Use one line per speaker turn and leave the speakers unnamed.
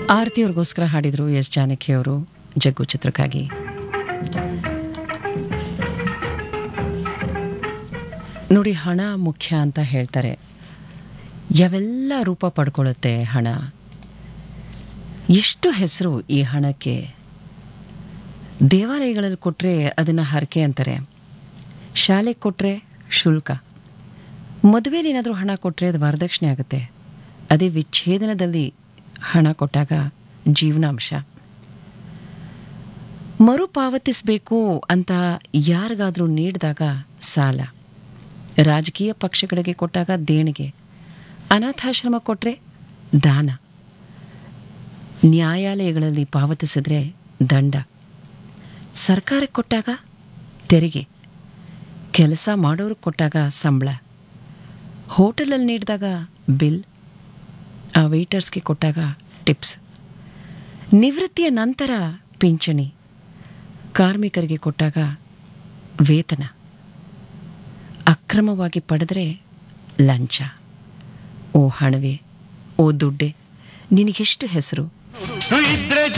ಆರತಿಯವ್ರಿಗೋಸ್ಕರ ಹಾಡಿದರು ಎಸ್ ಜಾನಕಿ ಅವರು ಜಗ್ಗು ಚಿತ್ರಕ್ಕಾಗಿ ನೋಡಿ ಹಣ ಮುಖ್ಯ ಅಂತ ಹೇಳ್ತಾರೆ ಯಾವೆಲ್ಲ ರೂಪ ಪಡ್ಕೊಳ್ಳುತ್ತೆ ಹಣ ಎಷ್ಟು ಹೆಸರು ಈ ಹಣಕ್ಕೆ ದೇವಾಲಯಗಳಲ್ಲಿ ಕೊಟ್ಟರೆ ಅದನ್ನು ಹರಕೆ ಅಂತಾರೆ ಶಾಲೆಗೆ ಕೊಟ್ಟರೆ ಶುಲ್ಕ ಮದುವೆಲಿ ಏನಾದರೂ ಹಣ ಕೊಟ್ಟರೆ ಅದು ವರದಕ್ಷಿಣೆ ಆಗುತ್ತೆ ಅದೇ ವಿಚ್ಛೇದನದಲ್ಲಿ ಹಣ ಕೊಟ್ಟಾಗ ಜೀವನಾಂಶ ಮರುಪಾವತಿಸಬೇಕು ಅಂತ ಯಾರಿಗಾದರೂ ನೀಡಿದಾಗ ಸಾಲ ರಾಜಕೀಯ ಪಕ್ಷಗಳಿಗೆ ಕೊಟ್ಟಾಗ ದೇಣಿಗೆ ಅನಾಥಾಶ್ರಮ ಕೊಟ್ಟರೆ ದಾನ ನ್ಯಾಯಾಲಯಗಳಲ್ಲಿ ಪಾವತಿಸಿದ್ರೆ ದಂಡ ಸರ್ಕಾರಕ್ಕೆ ಕೊಟ್ಟಾಗ ತೆರಿಗೆ ಕೆಲಸ ಮಾಡೋರಿಗೆ ಕೊಟ್ಟಾಗ ಸಂಬಳ ಹೋಟೆಲಲ್ಲಿ ನೀಡಿದಾಗ ಬಿಲ್ ಆ ವೇಟರ್ಸ್ಗೆ ಕೊಟ್ಟಾಗ ಟಿಪ್ಸ್ ನಿವೃತ್ತಿಯ ನಂತರ ಪಿಂಚಣಿ ಕಾರ್ಮಿಕರಿಗೆ ಕೊಟ್ಟಾಗ ವೇತನ ಅಕ್ರಮವಾಗಿ ಪಡೆದರೆ ಲಂಚ ಓ ಹಣವೇ ಓ ದುಡ್ಡೆ ನಿನಗೆಷ್ಟು ಹೆಸರು
ಇದ್ರೆ